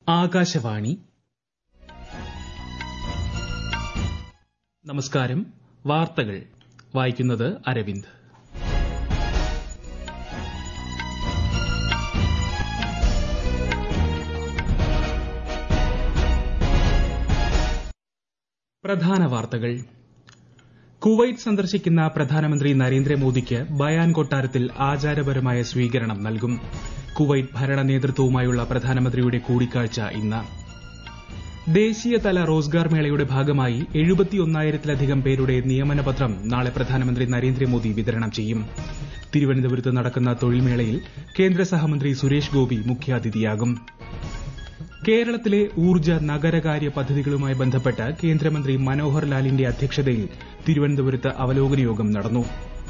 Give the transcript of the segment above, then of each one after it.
ആകാശവാണി നമസ്കാരം വാർത്തകൾ വായിക്കുന്നത് അരവിന്ദ് പ്രധാന വാർത്തകൾ കുവൈറ്റ് സന്ദർശിക്കുന്ന പ്രധാനമന്ത്രി നരേന്ദ്രമോദിക്ക് ബയാൻ കൊട്ടാരത്തിൽ ആചാരപരമായ സ്വീകരണം നൽകും കുവൈറ്റ് ഭരണ നേതൃത്വവുമായുള്ള പ്രധാനമന്ത്രിയുടെ കൂടിക്കാഴ്ച ഇന്ന് ദേശീയതല റോസ്ഗാർ മേളയുടെ ഭാഗമായി എഴുപത്തിയൊന്നായിരത്തിലധികം പേരുടെ നിയമനപത്രം നാളെ പ്രധാനമന്ത്രി നരേന്ദ്രമോദി വിതരണം ചെയ്യും തിരുവനന്തപുരത്ത് നടക്കുന്ന തൊഴിൽമേളയിൽ കേന്ദ്ര സഹമന്ത്രി സുരേഷ് ഗോപി മുഖ്യാതിഥിയാകും കേരളത്തിലെ ഊർജ്ജ നഗരകാര്യ പദ്ധതികളുമായി ബന്ധപ്പെട്ട് കേന്ദ്രമന്ത്രി മനോഹർ ലാലിന്റെ അധ്യക്ഷതയിൽ തിരുവനന്തപുരത്ത് അവലോകന യോഗം നടന്നു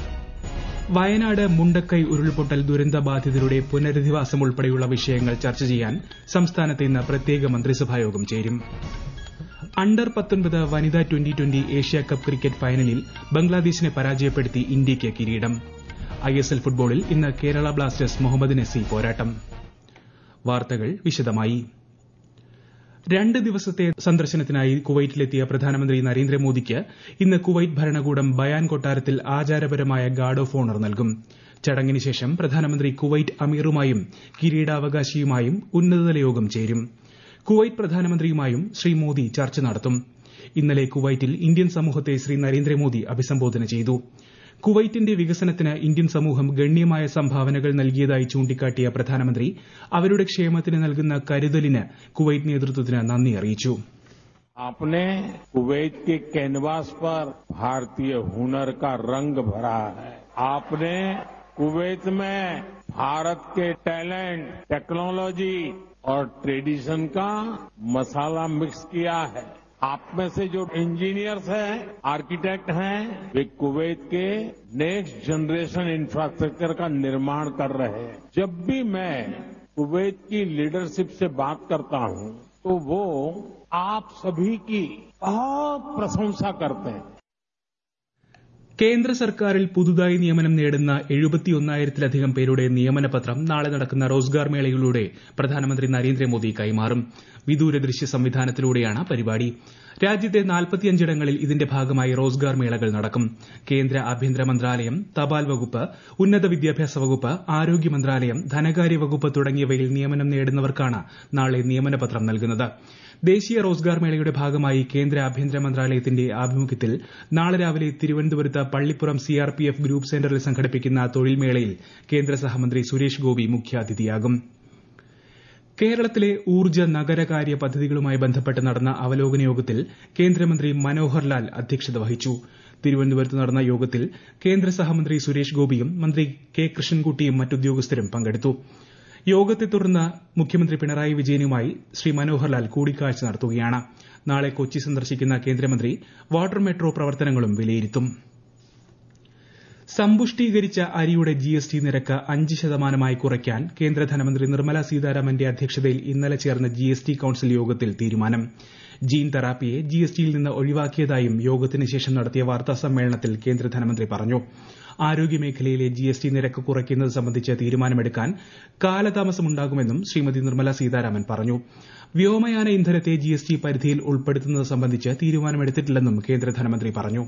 വയനാട് മുണ്ടക്കൈ ഉരുൾപൊട്ടൽ ദുരന്തബാധിതരുടെ പുനരധിവാസം ഉൾപ്പെടെയുള്ള വിഷയങ്ങൾ ചർച്ച ചെയ്യാൻ സംസ്ഥാനത്ത് ഇന്ന് പ്രത്യേക മന്ത്രിസഭായോഗം ചേരും അണ്ടർ പത്തൊൻപത് വനിതാ ട്വന്റി ട്വന്റി ഏഷ്യാകപ്പ് ക്രിക്കറ്റ് ഫൈനലിൽ ബംഗ്ലാദേശിനെ പരാജയപ്പെടുത്തി ഇന്ത്യയ്ക്ക് കിരീടം ഐഎസ്എൽ ഫുട്ബോളിൽ ഇന്ന് കേരള ബ്ലാസ്റ്റേഴ്സ് മുഹമ്മദ് നസി പോരാട്ടം വാർത്തകൾ വിശദമായി രണ്ട് ദിവസത്തെ സന്ദർശനത്തിനായി കുവൈറ്റിലെത്തിയ പ്രധാനമന്ത്രി നരേന്ദ്രമോദിക്ക് ഇന്ന് കുവൈറ്റ് ഭരണകൂടം ബയാൻ കൊട്ടാരത്തിൽ ആചാരപരമായ ഗാർഡ് ഓഫ് ഓണർ നൽകും ചടങ്ങിന് ശേഷം പ്രധാനമന്ത്രി കുവൈറ്റ് അമീറുമായും കിരീടാവകാശിയുമായും ഉന്നതതല യോഗം ചേരും കുവൈറ്റ് പ്രധാനമന്ത്രിയുമായും ശ്രീ മോദി ചർച്ച നടത്തും ഇന്നലെ കുവൈറ്റിൽ ഇന്ത്യൻ സമൂഹത്തെ ശ്രീ നരേന്ദ്രമോദി അഭിസംബോധന ചെയ്തു കുവൈറ്റിന്റെ വികസനത്തിന് ഇന്ത്യൻ സമൂഹം ഗണ്യമായ സംഭാവനകൾ നൽകിയതായി ചൂണ്ടിക്കാട്ടിയ പ്രധാനമന്ത്രി അവരുടെ ക്ഷേമത്തിന് നൽകുന്ന കരുതലിന് കുവൈറ്റ് നേതൃത്വത്തിന് നന്ദി അറിയിച്ചു आपने कुवैत के कैनवास पर भारतीय हुनर का रंग भरा है आपने कुवैत में भारत के टैलेंट टेक्नोलॉजी और ट्रेडिशन का मसाला मिक्स किया है आप में से जो इंजीनियर्स हैं आर्किटेक्ट हैं वे कुवैत के नेक्स्ट जनरेशन इंफ्रास्ट्रक्चर का निर्माण कर रहे हैं जब भी मैं कुवैत की लीडरशिप से बात करता हूं तो वो आप सभी की बहुत प्रशंसा करते हैं കേന്ദ്ര സർക്കാരിൽ പുതുതായി നിയമനം നേടുന്ന എഴുപത്തിയൊന്നായിരത്തിലധികം പേരുടെ നിയമനപത്രം നാളെ നടക്കുന്ന റോസ്ഗാർ മേളയിലൂടെ പ്രധാനമന്ത്രി നരേന്ദ്രമോദി കൈമാറും വിദൂര ദൃശ്യ സംവിധാനത്തിലൂടെയാണ് പരിപാടി രാജ്യത്തെ നാൽപ്പത്തിയഞ്ചിടങ്ങളിൽ ഇതിന്റെ ഭാഗമായി റോസ്ഗാർ മേളകൾ നടക്കും കേന്ദ്ര ആഭ്യന്തര മന്ത്രാലയം തപാൽ വകുപ്പ് ഉന്നത വിദ്യാഭ്യാസ വകുപ്പ് ആരോഗ്യ മന്ത്രാലയം ധനകാര്യ വകുപ്പ് തുടങ്ങിയവയിൽ നിയമനം നേടുന്നവർക്കാണ് നാളെ നിയമനപത്രം നൽകുന്നത് ദേശീയ റോസ്ഗാർ മേളയുടെ ഭാഗമായി കേന്ദ്ര ആഭ്യന്തര മന്ത്രാലയത്തിന്റെ ആഭിമുഖ്യത്തിൽ നാളെ രാവിലെ തിരുവനന്തപുരത്ത് പള്ളിപ്പുറം സിആർപിഎഫ് ഗ്രൂപ്പ് സെന്ററിൽ സംഘടിപ്പിക്കുന്ന തൊഴിൽമേളയിൽ കേന്ദ്ര സഹമന്ത്രി സുരേഷ് ഗോപി മുഖ്യാതിഥിയാകും കേരളത്തിലെ ഊർജ്ജ നഗരകാര്യ പദ്ധതികളുമായി ബന്ധപ്പെട്ട് നടന്ന അവലോകന യോഗത്തിൽ കേന്ദ്രമന്ത്രി മനോഹർ ലാൽ അധ്യക്ഷത വഹിച്ചു തിരുവനന്തപുരത്ത് നടന്ന യോഗത്തിൽ കേന്ദ്ര സഹമന്ത്രി സുരേഷ് ഗോപിയും മന്ത്രി കെ കൃഷ്ണൻകുട്ടിയും മറ്റുദ്യോഗസ്ഥരും പങ്കെടുത്തു യോഗത്തെ തുടർന്ന് മുഖ്യമന്ത്രി പിണറായി വിജയനുമായി ശ്രീ മനോഹർ ലാൽ കൂടിക്കാഴ്ച നടത്തുകയാണ് നാളെ കൊച്ചി സന്ദർശിക്കുന്ന കേന്ദ്രമന്ത്രി വാട്ടർ മെട്രോ പ്രവർത്തനങ്ങളും വിലയിരുത്തും സമ്പുഷ്ടീകരിച്ച അരിയുടെ ജിഎസ്ടി നിരക്ക് അഞ്ച് ശതമാനമായി കുറയ്ക്കാൻ കേന്ദ്ര ധനമന്ത്രി നിർമ്മല സീതാരാമന്റെ അധ്യക്ഷതയിൽ ഇന്നലെ ചേർന്ന ജിഎസ്ടി കൌൺസിൽ യോഗത്തിൽ തീരുമാനം ജീൻ തെറാപ്പിയെ ജിഎസ്ടിയിൽ നിന്ന് ഒഴിവാക്കിയതായും യോഗത്തിന് ശേഷം നടത്തിയ വാർത്താ സമ്മേളനത്തിൽ കേന്ദ്ര ധനമന്ത്രി പറഞ്ഞു ആരോഗ്യമേഖലയിലെ ജിഎസ്ടി നിരക്ക് കുറയ്ക്കുന്നത് സംബന്ധിച്ച് തീരുമാനമെടുക്കാൻ കാലതാമസമുണ്ടാകുമെന്നും ശ്രീമതി നിർമ്മല സീതാരാമൻ പറഞ്ഞു വ്യോമയാന ഇന്ധനത്തെ ജിഎസ്ടി പരിധിയിൽ ഉൾപ്പെടുത്തുന്നത് സംബന്ധിച്ച് തീരുമാനമെടുത്തിട്ടില്ലെന്നും കേന്ദ്ര ധനമന്ത്രി പറഞ്ഞു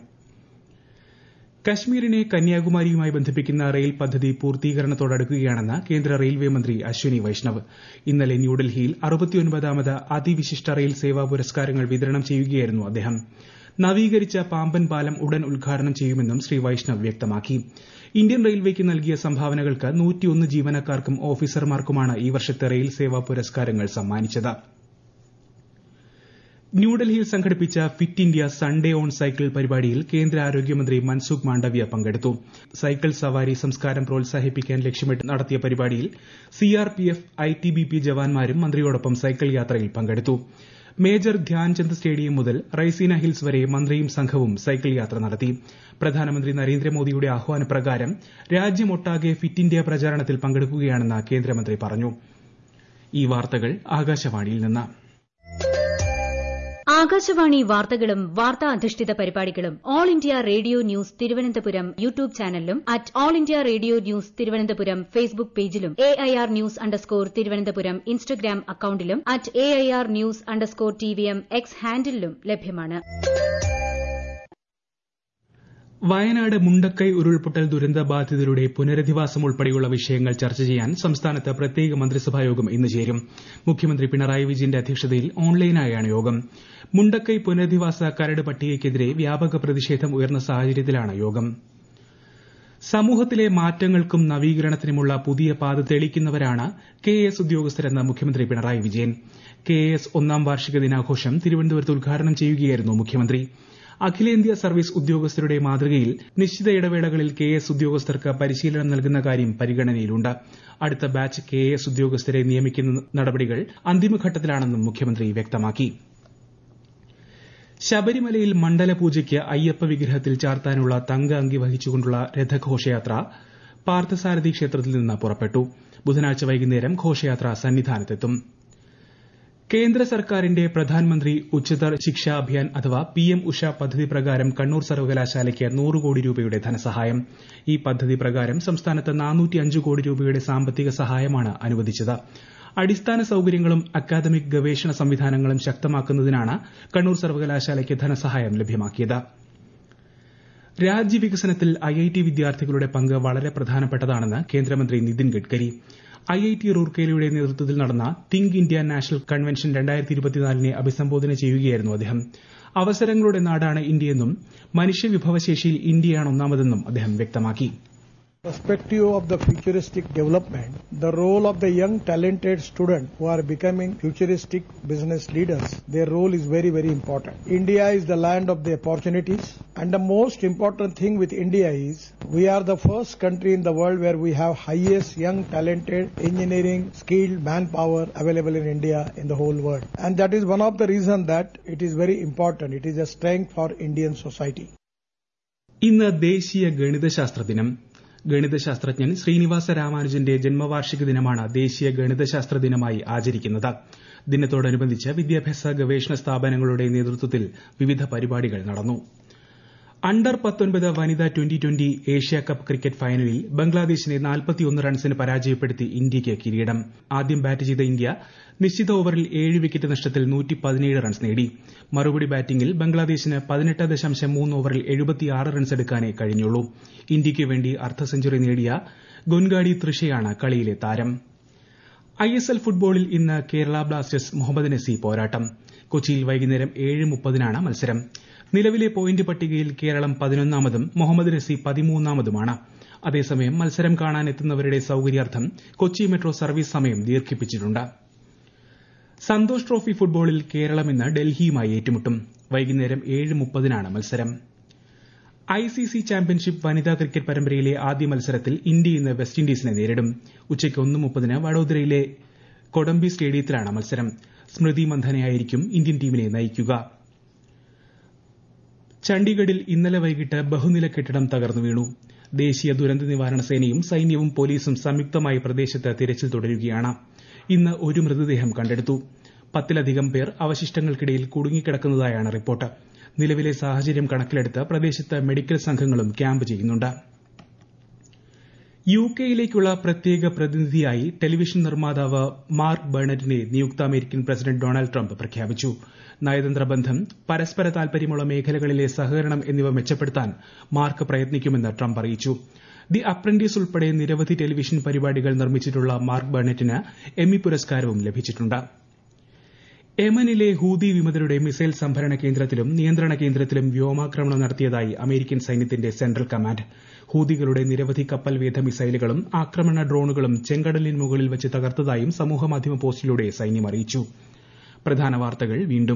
കശ്മീരിനെ കന്യാകുമാരിയുമായി ബന്ധിപ്പിക്കുന്ന റെയിൽ പദ്ധതി പൂർത്തീകരണത്തോടടുക്കുകയാണെന്ന് കേന്ദ്ര റെയിൽവേ മന്ത്രി അശ്വനി വൈഷ്ണവ് ഇന്നലെ ന്യൂഡൽഹിയിൽ അറുപത്തിയൊൻപതാമത് അതിവിശിഷ്ട റെയിൽ സേവാ പുരസ്കാരങ്ങൾ വിതരണം ചെയ്യുകയായിരുന്നു അദ്ദേഹം നവീകരിച്ച പാമ്പൻ പാലം ഉടൻ ഉദ്ഘാടനം ചെയ്യുമെന്നും ശ്രീ വൈഷ്ണവ് വ്യക്തമാക്കി ഇന്ത്യൻ റെയിൽവേക്ക് നൽകിയ സംഭാവനകൾക്ക് നൂറ്റിയൊന്ന് ജീവനക്കാർക്കും ഓഫീസർമാർക്കുമാണ് ഈ വർഷത്തെ റെയിൽ സേവാ പുരസ്കാരങ്ങൾ സമ്മാനിച്ചത് ന്യൂഡൽഹിയിൽ സംഘടിപ്പിച്ച fit India Sunday on cycle പരിപാടിയിൽ കേന്ദ്ര ആരോഗ്യമന്ത്രി മൻസുഖ് മാണ്ഡവ്യ പങ്കെടുത്തു സൈക്കിൾ സവാരി സംസ്കാരം പ്രോത്സാഹിപ്പിക്കാൻ ലക്ഷ്യമിട്ട് നടത്തിയ പരിപാടിയിൽ സിആർപിഎഫ് ഐടിബിപി ജവാന്മാരും മന്ത്രിയോടൊപ്പം സൈക്കിൾ യാത്രയിൽ പങ്കെടുത്തു മേജർ ധ്യാൻചന്ദ് സ്റ്റേഡിയം മുതൽ റൈസീന ഹിൽസ് വരെ മന്ത്രിയും സംഘവും സൈക്കിൾ യാത്ര നടത്തി പ്രധാനമന്ത്രി നരേന്ദ്രമോദിയുടെ ആഹ്വാനപ്രകാരം രാജ്യമൊട്ടാകെ ഫിറ്റ് ഇന്ത്യ പ്രചാരണത്തിൽ പങ്കെടുക്കുകയാണെന്ന് കേന്ദ്രമന്ത്രി പറഞ്ഞു ഈ വാർത്തകൾ ആകാശവാണിയിൽ നിന്ന് ആകാശവാണി വാർത്തകളും വാർത്താ അധിഷ്ഠിത പരിപാടികളും all India radio news Thiruvananthapuram YouTube ചാനലിലും at all India radio news Thiruvananthapuram Facebook പേജിലും A I R news underscore Thiruvananthapuram Instagram അക്കൌണ്ടിലും at A I R news underscore T V M X ഹാൻഡിലും ലഭ്യമാണ് വയനാട് മുണ്ടക്കൈ ഉരുൾപൊട്ടൽ ദുരന്തബാധിതരുടെ പുനരധിവാസം ഉൾപ്പെടെയുള്ള വിഷയങ്ങൾ ചർച്ച ചെയ്യാൻ സംസ്ഥാനത്ത് പ്രത്യേക മന്ത്രിസഭാ യോഗം ഇന്ന് ചേരും മുഖ്യമന്ത്രി പിണറായി വിജയന്റെ അധ്യക്ഷതയിൽ ഓൺലൈനായാണ് യോഗം മുണ്ടക്കൈ പുനരധിവാസ കരട് പട്ടികയ്ക്കെതിരെ വ്യാപക പ്രതിഷേധം ഉയർന്ന സാഹചര്യത്തിലാണ് യോഗം സമൂഹത്തിലെ മാറ്റങ്ങൾക്കും നവീകരണത്തിനുമുള്ള പുതിയ പാത തെളിക്കുന്നവരാണ് കെ എസ് ഉദ്യോഗസ്ഥരെന്ന് മുഖ്യമന്ത്രി പിണറായി വിജയൻ കെ എസ് ഒന്നാം വാർഷിക ദിനാഘോഷം തിരുവനന്തപുരത്ത് ഉദ്ഘാടനം ചെയ്യുകയായിരുന്നു മുഖ്യമന്ത്രി അഖിലേന്ത്യാ സർവീസ് ഉദ്യോഗസ്ഥരുടെ മാതൃകയിൽ നിശ്ചിത ഇടവേളകളിൽ കെ എസ് ഉദ്യോഗസ്ഥർക്ക് പരിശീലനം നൽകുന്ന കാര്യം പരിഗണനയിലുണ്ട് അടുത്ത ബാച്ച് കെ എസ് ഉദ്യോഗസ്ഥരെ നിയമിക്കുന്ന നടപടികൾ അന്തിമഘട്ടത്തിലാണെന്നും മുഖ്യമന്ത്രി വ്യക്തമാക്കി ശബരിമലയിൽ മണ്ഡലപൂജയ്ക്ക് അയ്യപ്പ വിഗ്രഹത്തിൽ ചാർത്താനുള്ള തങ്ക അങ്കി വഹിച്ചുകൊണ്ടുള്ള രഥഘോഷയാത്ര പാർത്ഥസാരഥി ക്ഷേത്രത്തിൽ നിന്ന് പുറപ്പെട്ടു ബുധനാഴ്ച വൈകുന്നേരം ഘോഷയാത്ര സന്നിധാനത്തെത്തും കേന്ദ്ര സർക്കാരിന്റെ പ്രധാൻമന്ത്രി ഉച്ചതർ ശിക്ഷാ അഭിയാൻ അഥവാ പിഎം ഉഷ പദ്ധതി പ്രകാരം കണ്ണൂർ സർവകലാശാലയ്ക്ക് നൂറ് കോടി രൂപയുടെ ധനസഹായം ഈ പദ്ധതി പ്രകാരം സംസ്ഥാനത്ത് കോടി രൂപയുടെ സാമ്പത്തിക സഹായമാണ് അനുവദിച്ചത് അടിസ്ഥാന സൌകര്യങ്ങളും അക്കാദമിക് ഗവേഷണ സംവിധാനങ്ങളും ശക്തമാക്കുന്നതിനാണ് കണ്ണൂർ സർവകലാശാലയ്ക്ക് ധനസഹായം ലഭ്യമാക്കിയത് രാജ്യവികസനത്തിൽ ഐഐടി വിദ്യാർത്ഥികളുടെ പങ്ക് വളരെ പ്രധാനപ്പെട്ടതാണെന്ന് കേന്ദ്രമന്ത്രി നിതിൻ ഗഡ്കരി ഐഐടി റൂർക്കേലയുടെ നേതൃത്വത്തിൽ നടന്ന തിങ്ക് ഇന്ത്യ നാഷണൽ കൺവെൻഷൻ നെ അഭിസംബോധന ചെയ്യുകയായിരുന്നു അദ്ദേഹം അവസരങ്ങളുടെ നാടാണ് ഇന്ത്യയെന്നും മനുഷ്യവിഭവശേഷിയിൽ ഇന്ത്യയാണ് ഒന്നാമതെന്നും അദ്ദേഹം വ്യക്തമാക്കി perspective of the futuristic development, the role of the young talented student who are becoming futuristic business leaders, their role is very, very important. India is the land of the opportunities and the most important thing with India is we are the first country in the world where we have highest young talented engineering skilled manpower available in India in the whole world. And that is one of the reasons that it is very important. It is a strength for Indian society. ഇന്ന് ദേശീയ ഗണിതശാസ്ത്ര ദിനം ഗണിതശാസ്ത്രജ്ഞൻ ശ്രീനിവാസ രാമാനുജന്റെ ജന്മവാർഷിക ദിനമാണ് ദേശീയ ഗണിതശാസ്ത്ര ദിനമായി ആചരിക്കുന്നത് ദിനത്തോടനുബന്ധിച്ച് വിദ്യാഭ്യാസ ഗവേഷണ സ്ഥാപനങ്ങളുടെ നേതൃത്വത്തിൽ വിവിധ പരിപാടികൾ നടന്നു അണ്ടർ പത്തൊൻപത് വനിതാ twenty twenty Asia cup cricket ഫൈനലിൽ ബംഗ്ലാദേശിനെ റൺസിന് പരാജയപ്പെടുത്തി ഇന്ത്യയ്ക്ക് കിരീടം ആദ്യം ബാറ്റ് ചെയ്ത ഇന്ത്യ നിശ്ചിത ഓവറിൽ ഏഴ് വിക്കറ്റ് നഷ്ടത്തിൽ റൺസ് നേടി മറുപടി ബാറ്റിംഗിൽ ബംഗ്ലാദേശിന് പതിനെട്ട് ദശാംശം മൂന്ന് ഓവറിൽ എഴുപത്തിയാറ് റൺസ് എടുക്കാനേ കഴിഞ്ഞുള്ളൂ ഇന്ത്യയ്ക്ക് വേണ്ടി അർദ്ധ സെഞ്ചുറി നേടിയ ഗൊൻഗാഡി തൃഷയാണ് കളിയിലെ താരം ഐഎസ്എൽ ഫുട്ബോളിൽ ഇന്ന് കേരള ബ്ലാസ്റ്റേഴ്സ് മുഹമ്മദ് നസി പോരാട്ടം കൊച്ചിയിൽ വൈകുന്നേരം ഏഴ് മുപ്പതിനാണ് മത്സരം നിലവിലെ പോയിന്റ് പട്ടികയിൽ കേരളം പതിനൊന്നാമതും മുഹമ്മദ് നസി പതിമൂന്നാമതുമാണ് അതേസമയം മത്സരം കാണാനെത്തുന്നവരുടെ സൌകര്യാർത്ഥം കൊച്ചി മെട്രോ സർവീസ് സമയം ദീർഘിപ്പിച്ചിട്ടുണ്ട് സന്തോഷ് ട്രോഫി ഫുട്ബോളിൽ കേരളം ഇന്ന് ഡൽഹിയുമായി ഏറ്റുമുട്ടും വൈകുന്നേരം ഏഴ് മുപ്പതിനാണ് മത്സരം ഐസിസി ചാമ്പ്യൻഷിപ്പ് വനിതാ ക്രിക്കറ്റ് പരമ്പരയിലെ ആദ്യ മത്സരത്തിൽ ഇന്ത്യ ഇന്ന് വെസ്റ്റ് ഇൻഡീസിനെ നേരിടും ഉച്ചയ്ക്ക് ഒന്ന് മുപ്പതിന് വഡോദരയിലെ കൊടംബി സ്റ്റേഡിയത്തിലാണ് മത്സരം സ്മൃതി മന്ധനയായിരിക്കും ഇന്ത്യൻ ടീമിനെ നയിക്കുക ചണ്ഡീഗഡിൽ ഇന്നലെ വൈകിട്ട് ബഹുനില കെട്ടിടം തകർന്നു വീണു ദേശീയ ദുരന്ത നിവാരണ സേനയും സൈന്യവും പോലീസും സംയുക്തമായി പ്രദേശത്ത് തിരച്ചിൽ തുടരുകയാണ് ഇന്ന് ഒരു മൃതദേഹം കണ്ടെടുത്തു പത്തിലധികം പേർ അവശിഷ്ടങ്ങൾക്കിടയിൽ കുടുങ്ങിക്കിടക്കുന്നതായാണ് റിപ്പോർട്ട് നിലവിലെ സാഹചര്യം കണക്കിലെടുത്ത് പ്രദേശത്ത് മെഡിക്കൽ സംഘങ്ങളും ക്യാമ്പ് ചെയ്യുന്നുണ്ട് യുകെയിലേക്കുള്ള പ്രത്യേക പ്രതിനിധിയായി ടെലിവിഷൻ നിർമ്മാതാവ് മാർക്ക് ബേണറ്റിനെ നിയുക്ത അമേരിക്കൻ പ്രസിഡന്റ് ഡൊണാൾഡ് ട്രംപ് പ്രഖ്യാപിച്ചു നയതന്ത്ര ബന്ധം പരസ്പര താൽപര്യമുള്ള മേഖലകളിലെ സഹകരണം എന്നിവ മെച്ചപ്പെടുത്താൻ മാർക്ക് പ്രയത്നിക്കുമെന്ന് ട്രംപ് അറിയിച്ചു ദി അപ്രന്റീസ് ഉൾപ്പെടെ നിരവധി ടെലിവിഷൻ പരിപാടികൾ നിർമ്മിച്ചിട്ടുള്ള മാർക്ക് ബേണറ്റിന് എമ്മി പുരസ്കാരവും ലഭിച്ചിട്ടുണ്ട് യമനിലെ ഹൂതി വിമതരുടെ മിസൈൽ സംഭരണ കേന്ദ്രത്തിലും നിയന്ത്രണ കേന്ദ്രത്തിലും വ്യോമാക്രമണം നടത്തിയതായി അമേരിക്കൻ സൈന്യത്തിന്റെ സെൻട്രൽ കമാൻഡ് ഹൂതികളുടെ നിരവധി കപ്പൽ വേധ മിസൈലുകളും ആക്രമണ ഡ്രോണുകളും ചെങ്കടലിന് മുകളിൽ വെച്ച് തകർത്തതായും സമൂഹമാധ്യമ പോസ്റ്റിലൂടെ സൈന്യം അറിയിച്ചു പ്രധാന വാർത്തകൾ വീണ്ടും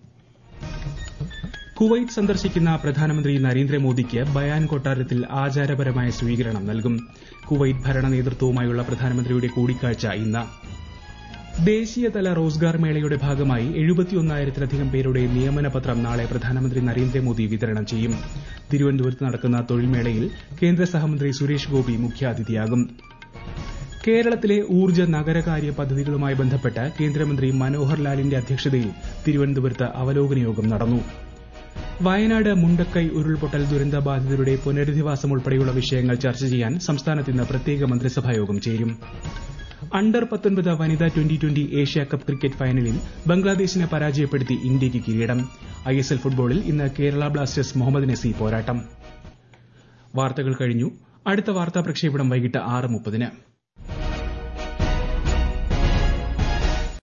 കുവൈറ്റ് സന്ദർശിക്കുന്ന പ്രധാനമന്ത്രി നരേന്ദ്രമോദിക്ക് ബയാൻ കൊട്ടാരത്തിൽ ആചാരപരമായ സ്വീകരണം നൽകും കുവൈറ്റ് ഭരണ നേതൃത്വവുമായുള്ള പ്രധാനമന്ത്രിയുടെ കൂടിക്കാഴ്ച ഇന്ന് ദേശീയതല റോസ്ഗാർ മേളയുടെ ഭാഗമായി എഴുപത്തിയൊന്നായിരത്തിലധികം പേരുടെ നിയമന പത്രം നാളെ പ്രധാനമന്ത്രി നരേന്ദ്രമോദി വിതരണം ചെയ്യും തിരുവനന്തപുരത്ത് നടക്കുന്ന തൊഴിൽ മേളയിൽ കേന്ദ്ര സഹമന്ത്രി സുരേഷ് ഗോപി മുഖ്യാതിഥിയാകും കേരളത്തിലെ ഊർജ്ജ നഗരകാര്യ പദ്ധതികളുമായി ബന്ധപ്പെട്ട് കേന്ദ്രമന്ത്രി മനോഹർ ലാലിന്റെ അധ്യക്ഷതയിൽ തിരുവനന്തപുരത്ത് അവലോകന യോഗം നടന്നു വയനാട് മുണ്ടക്കൈ ഉരുൾപൊട്ടൽ ദുരന്തബാധിതരുടെ പുനരധിവാസം ഉൾപ്പെടെയുള്ള വിഷയങ്ങൾ ചർച്ച ചെയ്യാൻ സംസ്ഥാനത്ത് ഇന്ന് പ്രത്യേക മന്ത്രിസഭായോഗം ചേരും അണ്ടർ പത്തൊൻപത് വനിതാ twenty twenty Asia cup cricket ഫൈനലിൽ ബംഗ്ലാദേശിനെ പരാജയപ്പെടുത്തി ഇന്ത്യയ്ക്ക് കിരീടം ഐഎസ്എൽ ഫുട്ബോളിൽ ഇന്ന് കേരള ബ്ലാസ്റ്റേഴ്സ് മുഹമ്മദ് നസി പോരാട്ടം വാർത്തകൾ കഴിഞ്ഞു അടുത്ത വാർത്താ പ്രക്ഷേപണം വൈകിട്ട് ആറ് മുപ്പതിന്